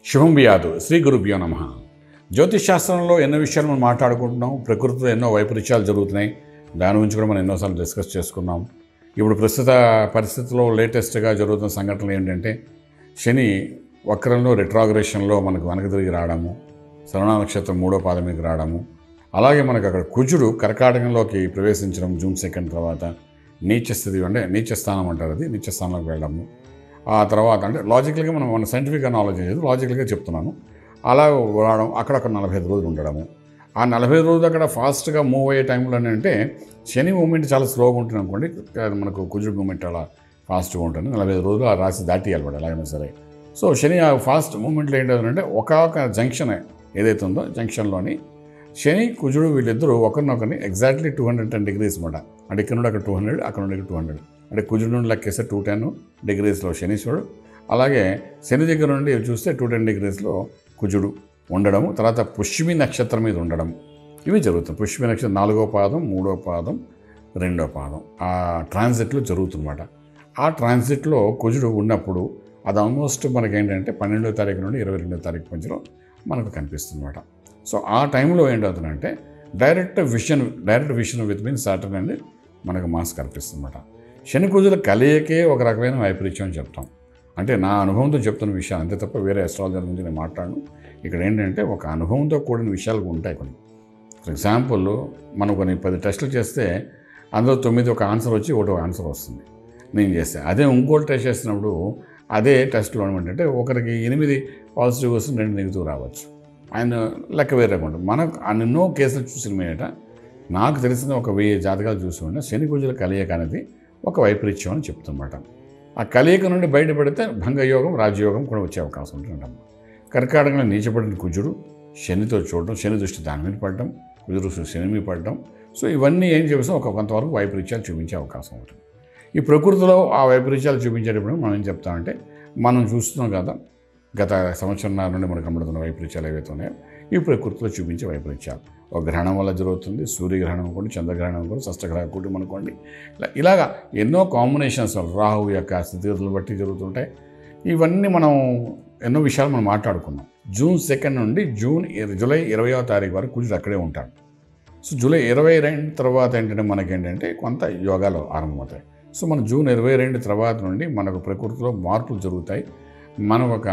శుభం బియాదు శ్రీ గురుభ్యో నమ జ్యోతిష్ శాస్త్రంలో ఎన్నో విషయాలు మనం మాట్లాడుకుంటున్నాం ప్రకృతిలో ఎన్నో వైపరీత్యాలు జరుగుతున్నాయి దాని గురించి కూడా మనం ఎన్నోసార్లు డిస్కస్ చేసుకున్నాం ఇప్పుడు ప్రస్తుత పరిస్థితుల్లో లేటెస్ట్గా జరుగుతున్న సంఘటనలు ఏంటంటే శని వక్రంలో రెట్రాగ్రేషన్లో మనకు వెనక తిరిగి రావడము శ్రవణ నక్షత్రం మూడో పాదం మీదకి రావడము అలాగే మనకు అక్కడ కుజుడు కర్కాటకంలోకి ప్రవేశించడం జూన్ సెకండ్ తర్వాత నీచ స్థితి అంటే నీచ స్థానం అంటారు అది నీచ స్థానంలోకి వెళ్ళడము ఆ తర్వాత అంటే లాజికల్గా మనం మన సైంటిఫిక్గా నాలెడ్జ్ లేదు లాజికల్గా చెప్తున్నాను అలా రావడం అక్కడక్కడ నలభై ఐదు రోజులు ఉండడము ఆ నలభై ఐదు రోజులు అక్కడ ఫాస్ట్గా మూవ్ అయ్యే టైంలో అంటే శని మూమెంట్ చాలా స్లోగా ఉంటుంది అనుకోండి మనకు కుజుడు మూమెంట్ అలా ఫాస్ట్గా ఉంటుంది నలభై ఐదు రోజులు ఆ రాసి దాటియాలి కూడా ఎలాగైనా సరే సో శని ఆ ఫాస్ట్ మూమెంట్లో ఏంటంటే ఒక ఒక జంక్షన్ ఏదైతే ఉందో జంక్షన్లోని శని కుజుడు వీళ్ళిద్దరూ ఒకరినొకరిని exactly two hundred ten degrees అనమాట అంటే ఇక్కడ నుండి అక్కడ టూ హండ్రెడ్ అక్కడ నుండి టూ హండ్రెడ్ అంటే కుజుడు నుండి లెక్కేస్తే టూ టెన్ డిగ్రీస్లో శనీశ్వరుడు అలాగే శని దగ్గర నుండి చూస్తే టూ టెన్ డిగ్రీస్లో కుజుడు ఉండడము తర్వాత పుష్యమి నక్షత్రం మీద ఉండడం ఇవి జరుగుతుంది పుష్యమి నక్షత్రం నాలుగో పాదం మూడో పాదం రెండో పాదం ఆ ట్రాన్సిట్లో జరుగుతుందన్నమాట ఆ ట్రాన్సిట్లో కుజుడు ఉన్నప్పుడు అది ఆల్మోస్ట్ మనకి ఏంటంటే పన్నెండో తారీఖు నుండి ఇరవై రెండో తారీఖు మధ్యలో మనకు కనిపిస్తుంది అనమాట సో ఆ టైంలో ఏంటవుతుందంటే direct vision direct vision with mean Saturn and మనకు మాస్ కనిపిస్తుంది అనమాట శని కుజుల కలయికే ఒక రకమైన వైపరీత్యం అని చెప్తాం అంటే నా అనుభవంతో చెప్తున్న విషయాలు అంతే తప్ప వేరే అస్ట్రాలజర్ గురించి నేను మాట్లాడను ఇక్కడ ఏంటంటే ఒక అనుభవంతో కూడిన విషయాలు ఉంటాయి కొన్ని ఫర్ ఎగ్జాంపుల్ మనం కొన్ని పది టెస్టులు చేస్తే అందులో తొమ్మిది ఒక ఆన్సర్ వచ్చి ఒకటి ఆన్సర్ వస్తుంది నేను చేస్తే అదే ఇంకోటి టెస్ట్ చేసినప్పుడు అదే టెస్ట్లో ఏంటంటే ఒకరికి ఎనిమిది పాజిటివ్ వస్తుంది రెండు నెగిటివ్ రావచ్చు ఆయన లెక్క వేరే ఉంటుంది మనకు ఎన్నో కేసులు చూసిన మీదట నాకు తెలిసిన ఒక వెయ్యి జాతకాలు చూసి ఉన్న శని కుజుల కలయిక అనేది ఒక వైపరీత్యం అని చెప్తున్నమాట ఆ కలయిక నుండి బయటపడితే భంగయోగం రాజయోగం కూడా వచ్చే అవకాశం ఉంటుందన్నమాట కర్కాటకంలో నీచపడిన కుజుడు శనితో చూడడం శని దృష్టి దాని మీద పడడం కుజుడు దృష్టి శని మీద పడడం సో ఇవన్నీ ఏం చేస్తాం ఒక కొంతవరకు వైపరీత్యాలు చూపించే అవకాశం ఉంటుంది ఈ ప్రకృతిలో ఆ వైపరీత్యాలు చూపించేటప్పుడు మనం ఏం చెప్తామంటే మనం చూస్తున్నాం కదా గత సంవత్సరంన్నర నుండి మనకు కనబడుతున్న వైపరీత్యాలు ఏవైతే ఉన్నాయో ఈ ప్రకృతిలో చూపించే వైపరీత్యాలు ఒక గ్రహణం వల్ల జరుగుతుంది సూర్యగ్రహణం అనుకోండి చంద్రగ్రహణం అనుకోండి షష్టగ్రహ కూటమి అనుకోండి ఇలా ఇలాగా ఎన్నో కాంబినేషన్స్ రాహు యొక్క స్థితిగతులు బట్టి జరుగుతుంటాయి ఇవన్నీ మనం ఎన్నో విషయాలు మనం మాట్లాడుకున్నాం జూన్ సెకండ్ నుండి జూన్ ఇర- జూలై ఇరవయో తారీఖు వరకు కుజుడు అక్కడే ఉంటాడు సో జూలై ఇరవై రెండు తర్వాత ఏంటంటే మనకేంటంటే కొంత యోగాలు ఆరంభమవుతాయి సో మన జూన్ ఇరవై రెండు తర్వాత నుండి మనకు ప్రకృతిలో మార్పులు జరుగుతాయి మనకు ఒక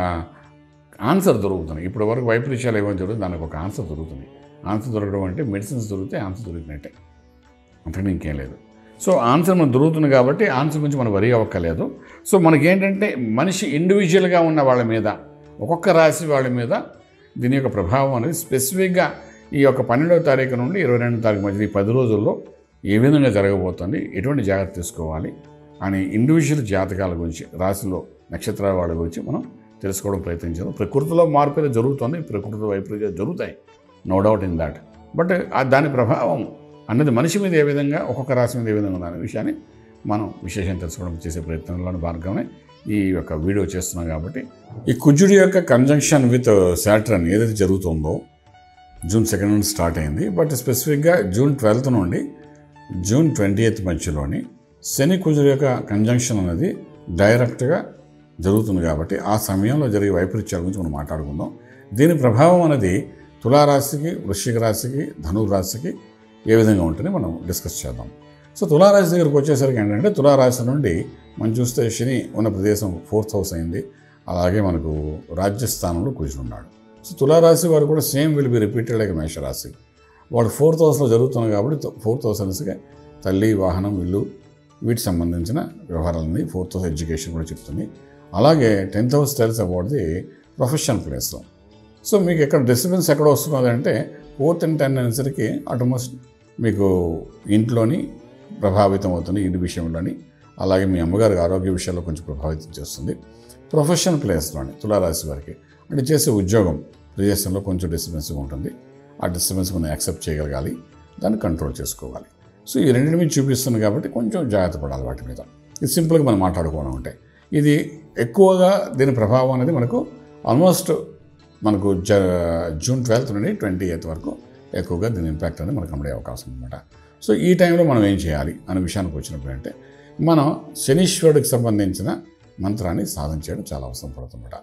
ఆన్సర్ దొరుకుతుంది ఇప్పటి వరకు వైపరీత్యాలు ఏమైనా జరుగుతుంది దానికి ఒక ఆన్సర్ దొరుకుతుంది ఆన్సర్ దొరకడం అంటే మెడిసిన్స్ దొరికితే ఆన్సర్ దొరికినట్టే అంతకని ఇంకేం లేదు సో ఆన్సర్ మనకు దొరుకుతుంది కాబట్టి ఆన్సర్ గురించి మనం వరి అవ్వక్కర్లేదు సో మనకేంటంటే మనిషి ఇండివిజువల్గా ఉన్న వాళ్ళ మీద ఒక్కొక్క రాశి వాళ్ళ మీద దీని యొక్క ప్రభావం అనేది స్పెసిఫిక్గా ఈ యొక్క పన్నెండవ తారీఖు నుండి ఇరవై రెండవ తారీఖు మధ్య ఈ పది రోజుల్లో ఏ విధంగా జరగబోతుంది ఎటువంటి జాగ్రత్త తీసుకోవాలి అని ఇండివిజువల్ జాతకాల గురించి రాశిలో నక్షత్రాల వాళ్ళ గురించి మనం తెలుసుకోవడం ప్రయత్నించాము ప్రకృతిలో మార్పు అయితే జరుగుతుంది ప్రకృతిలో వైపరీత్యాలు జరుగుతాయి no doubt in that but ఆ దాని ప్రభావం అన్నది మనిషి మీద ఏ విధంగా ఒక్కొక్క రాశి మీద ఏ విధంగా ఉందనే విషయాన్ని మనం విశేషం తెలుసుకోవడం చేసే ప్రయత్నంలోని భాగంగానే ఈ యొక్క వీడియో చేస్తున్నాం కాబట్టి ఈ కుజుడి యొక్క కంజంక్షన్ విత్ శాటర్న్ ఏదైతే జరుగుతుందో జూన్ సెకండ్ నుండి స్టార్ట్ అయింది బట్ స్పెసిఫిక్గా జూన్ ట్వెల్త్ నుండి జూన్ ట్వంటీ ఎయిత్ మధ్యలోని శని కుజుడు యొక్క కంజంక్షన్ అనేది డైరెక్ట్గా జరుగుతుంది కాబట్టి ఆ సమయంలో జరిగే వైపరీత్యాల గురించి మనం మాట్లాడుకుందాం దీని ప్రభావం అనేది తులారాశికి వృశ్చిక రాశికి ధనుర్ రాశికి ఏ విధంగా ఉంటుందో మనం డిస్కస్ చేద్దాం సో తులారాశి దగ్గరికి వచ్చేసరికి ఏంటంటే తులారాశి నుండి మనం చూస్తే శని ఉన్న ప్రదేశం ఫోర్త్ హౌస్ అయింది అలాగే మనకు రాజ్యస్థానంలో కుజుడు ఉన్నాడు సో తులారాశి వారు కూడా same will be repeated like మేషరాశి వాడు ఫోర్త్ హౌస్లో జరుగుతుంది కాబట్టి ఫోర్త్ హౌస్ అనేసిగా తల్లి వాహనం ఇల్లు వీటికి సంబంధించిన వ్యవహారాలని ఫోర్త్ హౌస్ ఎడ్యుకేషన్ కూడా చెప్తుంది అలాగే టెన్త్ హౌస్ తెలుసు అబౌట్ ది ప్రొఫెషనల్ ప్లేస్లో సో మీకు ఎక్కడ డిస్టర్బెన్స్ ఎక్కడ వస్తున్నది అంటే ఫోర్త్ అండ్ టెన్ అనేసరికి ఆల్మోస్ట్ మీకు ఇంట్లోని ప్రభావితం అవుతుంది ఇంటి విషయంలోని అలాగే మీ అమ్మగారి ఆరోగ్య విషయాల్లో కొంచెం ప్రభావితం చేస్తుంది ప్రొఫెషనల్ ప్లేస్లోని తులారాశి వారికి అంటే చేసే ఉద్యోగం ప్రదేశంలో కొంచెం డిస్టర్బెన్స్గా ఉంటుంది ఆ డిస్టర్బెన్స్ మనం యాక్సెప్ట్ చేయగలగాలి దాన్ని కంట్రోల్ చేసుకోవాలి సో ఈ రెండింటి మీద చూపిస్తుంది కాబట్టి కొంచెం జాగ్రత్త పడాలి వాటి మీద ఇది సింపుల్గా మనం మాట్లాడుకోవడం ఉంటాయి ఇది ఎక్కువగా దీని ప్రభావం అనేది మనకు ఆల్మోస్ట్ మనకు జ జూన్ ట్వెల్త్ నుండి ట్వంటీ ఎయిత్ వరకు ఎక్కువగా దీని ఇంపాక్ట్ అనేది మనకు అమ్మడే అవకాశం అనమాట సో ఈ టైంలో మనం ఏం చేయాలి అనే విషయానికి వచ్చినప్పుడు అంటే మనం శనీశ్వరుడికి సంబంధించిన మంత్రాన్ని సాధన చేయడం చాలా అవసరం పడుతుందన్నమాట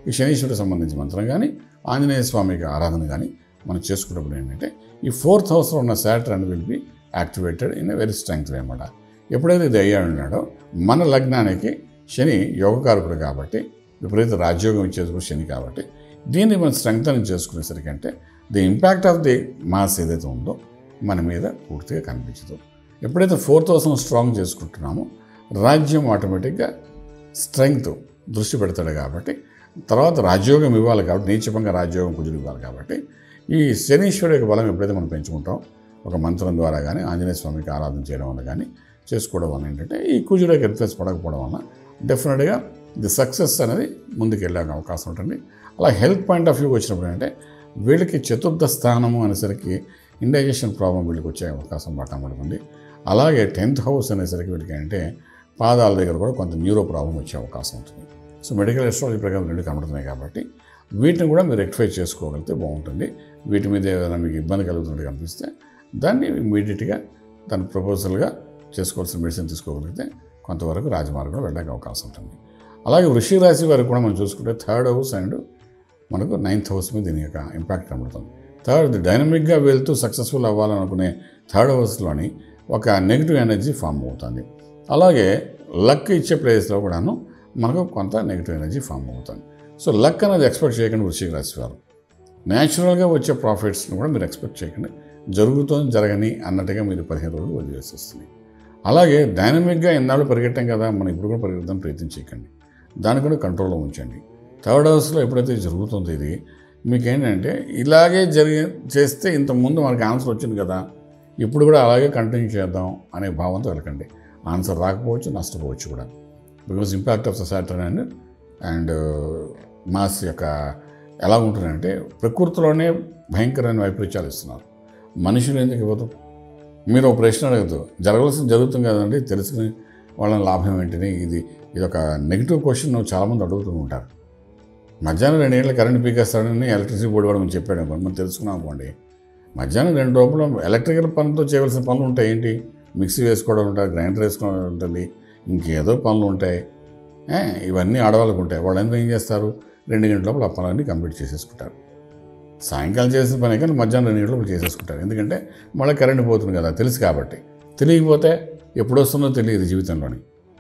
ఈ శనీశ్వరుడికి సంబంధించిన మంత్రం కానీ ఆంజనేయ స్వామికి ఆరాధన కానీ మనం చేసుకున్నప్పుడు ఏంటంటే ఈ ఫోర్త్ హౌస్లో ఉన్న Saturn will be activated in a very strength అనమాట ఎప్పుడైతే ఇది అయ్యాడు ఉన్నాడో మన లగ్నానికి శని యోగకారకుడు కాబట్టి విపరీత రాజ్యోగం ఇచ్చేది కూడా శని కాబట్టి దీన్ని మనం స్ట్రెంగ్తన్ చేసుకునేసరికి అంటే the impact of the Mars ఏదైతే ఉందో మన మీద పూర్తిగా కనిపించదు ఎప్పుడైతే ఫోర్త్ హౌస్ను స్ట్రాంగ్ చేసుకుంటున్నామో రాజ్యం ఆటోమేటిక్గా స్ట్రెంగ్త్ దృష్టి పెడతాడు కాబట్టి తర్వాత రాజ్యోగం ఇవ్వాలి కాబట్టి నీచపంగా రాజ్యోగం కుజులు ఇవ్వాలి కాబట్టి ఈ శనీశ్వరుడు యొక్క బలం ఎప్పుడైతే మనం పెంచుకుంటాం ఒక మంత్రం ద్వారా కానీ ఆంజనేయ స్వామికి ఆరాధన చేయడం వల్ల కానీ చేసుకోవడం వల్ల ఏంటంటే ఈ కుజుడు యొక్క ఇన్ఫ్లుయెన్స్ పడకపోవడం వల్ల డెఫినెట్గా ది సక్సెస్ అనేది ముందుకు వెళ్ళే అవకాశం ఉంటుంది అలా హెల్త్ పాయింట్ ఆఫ్ వ్యూ వచ్చినప్పుడు ఏంటంటే వీళ్ళకి చతుర్థ స్థానము అనేసరికి ఇండైజెషన్ ప్రాబ్లం వీళ్ళకి వచ్చే అవకాశం బాగా పడుతుంది అలాగే టెన్త్ హౌస్ అనేసరికి వీళ్ళకి అంటే పాదాల దగ్గర కూడా కొంత న్యూరో ప్రాబ్లం వచ్చే అవకాశం ఉంటుంది సో మెడికల్ ఎస్ట్రాలజీ ప్రకారం రెండు కనబడుతున్నాయి కాబట్టి వీటిని కూడా మీరు రెక్టిఫై చేసుకోగలిగితే బాగుంటుంది వీటి మీద ఏదైనా మీకు ఇబ్బంది కలుగుతున్నట్టు కనిపిస్తే దాన్ని ఇమీడియట్గా దాని ప్రపోజల్గా చేసుకోవాల్సిన మెడిసిన్ తీసుకోగలిగితే కొంతవరకు రాజమార్గంలో వెళ్ళడానికి అవకాశం ఉంటుంది అలాగే వృషిక రాశి వారికి కూడా మనం చూసుకుంటే థర్డ్ హౌస్ అండ్ మనకు నైన్త్ హౌస్ మీద దీని యొక్క ఇంపాక్ట్ కనబడుతుంది థర్డ్ డైనమిక్గా వెళ్తూ సక్సెస్ఫుల్ అవ్వాలనుకునే థర్డ్ హౌస్లోని ఒక నెగిటివ్ ఎనర్జీ ఫామ్ అవుతుంది అలాగే లక్ ఇచ్చే ప్లేస్లో కూడాను మనకు కొంత నెగిటివ్ ఎనర్జీ ఫామ్ అవుతుంది సో లక్ అనేది ఎక్స్పెక్ట్ చేయకండి వృశ్చిక రాశి వారు న్యాచురల్గా వచ్చే ప్రాఫిట్స్ని కూడా మీరు ఎక్స్పెక్ట్ చేయకండి జరుగుతుంది జరగని అన్నట్టుగా మీరు పదిహేను రోజులు వదిలేసేస్తుంది అలాగే డైనమిక్గా ఎన్నాళ్ళు పరిగెట్టాం కదా మనం ఇప్పుడు కూడా పరిగెత్తాం ప్రయత్నం చేయకండి దాన్ని కూడా కంట్రోల్లో ఉంచండి థర్డ్ హౌస్లో ఎప్పుడైతే జరుగుతుందో ఇది మీకు ఏంటంటే ఇలాగే జరిగి చేస్తే ఇంతకుముందు మనకి ఆన్సర్ వచ్చింది కదా ఇప్పుడు కూడా అలాగే కంటిన్యూ చేద్దాం అనే భావంతో వెళ్ళకండి ఆన్సర్ రాకపోవచ్చు నష్టపోవచ్చు కూడా because impact of society and and Mars యొక్క ఎలా ఉంటుందంటే ప్రకృతిలోనే భయంకరమైన వైపరీత్యాలు ఇస్తున్నారు మనుషులు ఎందుకు ఇవ్వదు మీరు ఒక ప్రశ్న అడగదు జరగవలసింది జరుగుతుంది కదండి తెలుసుకుని వాళ్ళని లాభం ఏంటిని ఇది ఇది ఒక నెగిటివ్ క్వశ్చన్ చాలామంది అడుగుతూ ఉంటారు మధ్యాహ్నం రెండు ఏళ్ళ కరెంట్ పీకేస్తాడని ఎలక్ట్రిసిటీ బోర్డు కూడా మనం చెప్పాడు అనుకోండి మనం తెలుసుకున్నాం అనుకోండి మధ్యాహ్నం రెండు లోపల ఎలక్ట్రికల్ పనులతో చేయవలసిన పనులు ఉంటాయి ఏంటి మిక్సీ వేసుకోవడం ఉంటుంది గ్రైండర్ వేసుకోవడం ఉంటుంది ఇంకేదో పనులు ఉంటాయి ఏ, ఇవన్నీ ఆడవాళ్ళకు ఉంటాయి వాళ్ళందరూ ఏం చేస్తారు రెండు గంటల లోపల ఆ పనులన్నీ కంప్లీట్ చేసేసుకుంటారు సాయంకాలం చేసిన పని కానీ మధ్యాహ్నం రెండు గంటల లోపల చేసేసుకుంటారు ఎందుకంటే మళ్ళీ కరెంట్ పోతుంది కదా తెలుసు కాబట్టి తెలియకపోతే ఎప్పుడు వస్తుందో తెలియదు జీవితంలోని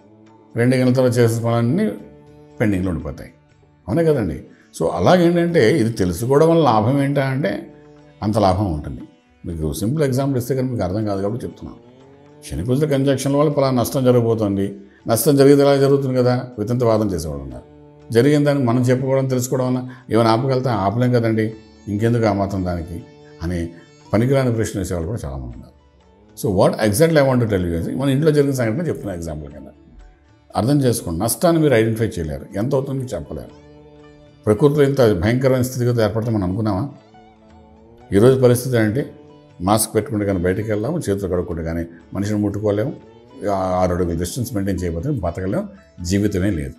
రెండు గంటల తర్వాత చేసిన పనులన్నీ పెండింగ్లో ఉండిపోతాయి అవునే కదండి సో అలాగేంటంటే ఇది తెలుసుకోవడం వల్ల లాభం ఏంటా అంటే అంత లాభం ఉంటుంది మీకు సింపుల్ ఎగ్జాంపుల్ ఇస్తే కానీ మీకు అర్థం కాదు కాబట్టి చెప్తున్నాను శనికుజుల కంజక్షన్ల వల్ల పలా నష్టం జరగబోతోంది నష్టం జరిగేది ఎలా జరుగుతుంది కదా వితంత వాదం చేసేవాడు ఉన్నారు జరిగిన దానికి మనం చెప్పుకోవడం తెలుసుకోవడం వల్ల ఏమైనా ఆపగలుగుతా ఆపలేం కదండి ఇంకెందుకు ఆ మాత్రం దానికి అని పనికిరాని ప్రశ్న వేసేవాళ్ళు కూడా చాలామంది ఉన్నారు so what exactly I want tell you మన ఇంట్లో జరిగిన సంఘటన చెప్తున్నా ఎగ్జాంపుల్ కింద అర్థం చేసుకోండి నష్టాన్ని మీరు ఐడెంటిఫై చేయలేరు ఎంత అవుతుందో మీకు చెప్పలేరు ప్రకృతిలో ఇంత భయంకరమైన స్థితిగతి ఏర్పడితే మనం అనుకున్నామా ఈరోజు పరిస్థితి ఏంటి మాస్క్ పెట్టుకుంటే కానీ బయటికి వెళ్దాము చేతులు కడుక్కుంటే కానీ మనిషిని ముట్టుకోలేము ఆ ఆరు అడుగుల డిస్టెన్స్ మెయింటైన్ చేయకపోతే బతకలేము జీవితమే లేదు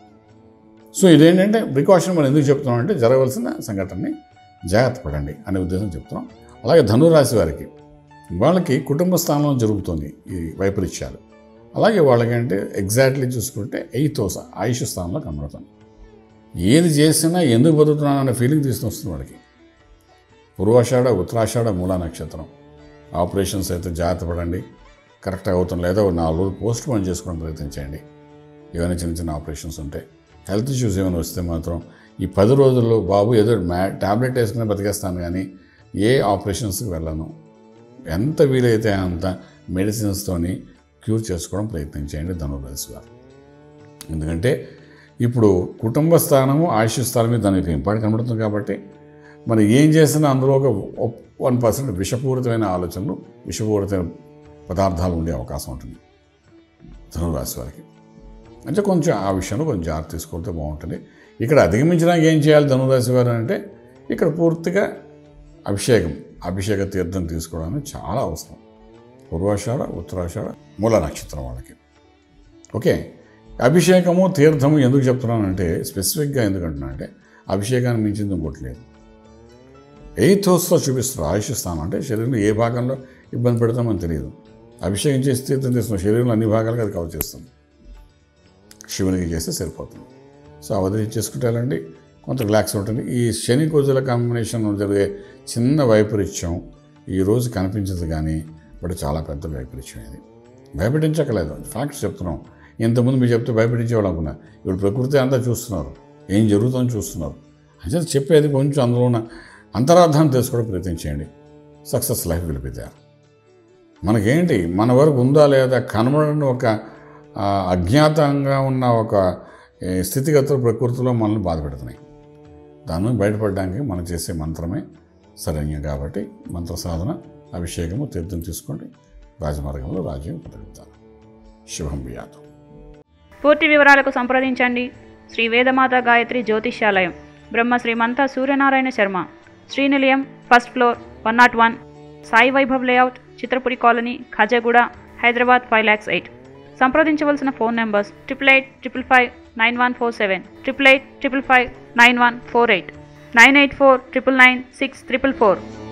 సో ఇదేంటంటే ప్రికాషన్ మనం ఎందుకు చెప్తున్నాం అంటే జరగవలసిన సంఘటనని జాగ్రత్త పడండి అనే ఉద్దేశం చెప్తున్నాం అలాగే ధనురాశి వారికి వాళ్ళకి కుటుంబ స్థానంలో జరుగుతుంది ఈ వైపరీత్యాలు అలాగే వాళ్ళకి అంటే ఎగ్జాక్ట్లీ చూసుకుంటే ఎయిత్ హౌస్ ఆయుష్ స్థానంలో కనబడుతుంది ఏది చేసినా ఎందుకు బతుకుతున్నాను అనే ఫీలింగ్ తీసుకొస్తుంది వాడికి పూర్వాషాఢ ఉత్తరాషాఢ మూలా నక్షత్రం ఆపరేషన్స్ అయితే జాగ్రత్త పడండి కరెక్ట్ అవుతుంది లేదా ఓ నాలుగు రోజులు పోస్ట్ పోన్ చేసుకోవడం ప్రయత్నించండి ఏమైనా చిన్న చిన్న ఆపరేషన్స్ ఉంటాయి హెల్త్ ఇష్యూస్ ఏమైనా వస్తే మాత్రం ఈ పది రోజుల్లో బాబు ఏదో మ్యా ట్యాబ్లెట్ వేసుకుని బతికేస్తాను కానీ ఏ ఆపరేషన్స్కి వెళ్ళను ఎంత వీలైతే అంత మెడిసిన్స్తోని క్యూర్ చేసుకోవడం ప్రయత్నం చేయండి ధనురాశి వారు ఎందుకంటే ఇప్పుడు కుటుంబ స్థానము ఆయుష్ స్థానం మీద దానికి ఇంపార్ట్ కనబడుతుంది కాబట్టి మరి ఏం చేసినా అందులో ఒక వన్ పర్సెంట్ విషపూరితమైన ఆలోచనలు విషపూరితమైన పదార్థాలు ఉండే అవకాశం ఉంటుంది ధనురాశి వారికి అంటే కొంచెం ఆ విషయంలో కొంచెం జాగ్రత్త తీసుకుంటే బాగుంటుంది ఇక్కడ అధిగమించడానికి ఏం చేయాలి ధనురాశి వారు అంటే ఇక్కడ పూర్తిగా అభిషేకం అభిషేక తీర్థం తీసుకోవడం అనేది చాలా అవసరం పూర్వాషాఢ ఉత్తరాషాఢ మూల నక్షత్రం వాళ్ళకి ఓకే అభిషేకము తీర్థము ఎందుకు చెప్తున్నానంటే స్పెసిఫిక్గా ఎందుకంటున్నానంటే అభిషేకాన్ని మించింది ఇంకోటి లేదు ఎయిత్ హౌస్లో చూపిస్తారు ఆయుష్ స్థానం అంటే శరీరంలో ఏ భాగంలో ఇబ్బంది పెడతామని తెలియదు అభిషేకం చేసి తీర్థం చేస్తున్నాం శరీరంలో అన్ని భాగాలకు అది కవర్ చేస్తుంది శివునికి చేస్తే సరిపోతుంది సో అవధి చేసుకుంటారండి కొంత రిలాక్స్ ఉంటుంది ఈ శని కుజుల కాంబినేషన్ జరిగే చిన్న వైపరీత్యం ఈరోజు కనిపించదు కానీ బట్ చాలా పెద్ద వైపరీత్యం ఇది భయపెట్టించక్కలేదు ఫ్యాక్ట్స్ చెప్తున్నాం ఇంతకుముందు మీరు చెప్తే భయపెట్టించేవాళ్ళు అనుకున్నా ఇప్పుడు ప్రకృతి అంతా చూస్తున్నారు ఏం జరుగుతుందో చూస్తున్నారు అంటే చెప్పేది కొంచెం అందులో ఉన్న అంతరార్థాన్ని తెలుసుకోవడం ప్రయత్నం చేయండి సక్సెస్ లైఫ్ గెలిపిద్దారు మనకేంటి మన వరకు ఉందా లేదా కనబడని ఒక ఆ, అజ్ఞాతంగా ఉన్న ఒక ఏ, స్థితిగతులు ప్రకృతిలో మనల్ని బాధ పెడుతున్నాయి దాని నుంచి బయటపడడానికి మనం చేసే మంత్రమే సరైన కాబట్టి మంత్ర సాధన అభిషేకము తీర్థం తీసుకోండి రాజమార్గంలో రాజ్యం పొందగలుగుతారు శుభం వ్యాధం పూర్తి వివరాలకు సంప్రదించండి Shri Vedamata Gayatri Jyotishyalayam Brahma Shrimantha Suryanarayana Sharma Srinilayam first floor one nought one Sai Vaibhav layout Chitrapuri colony Khajaguda Hyderabad five lakhs eight సంప్రదించవలసిన phone numbers triple eight triple five nine one four seven triple eight triple five nine one four eight nine eight four triple nine six triple four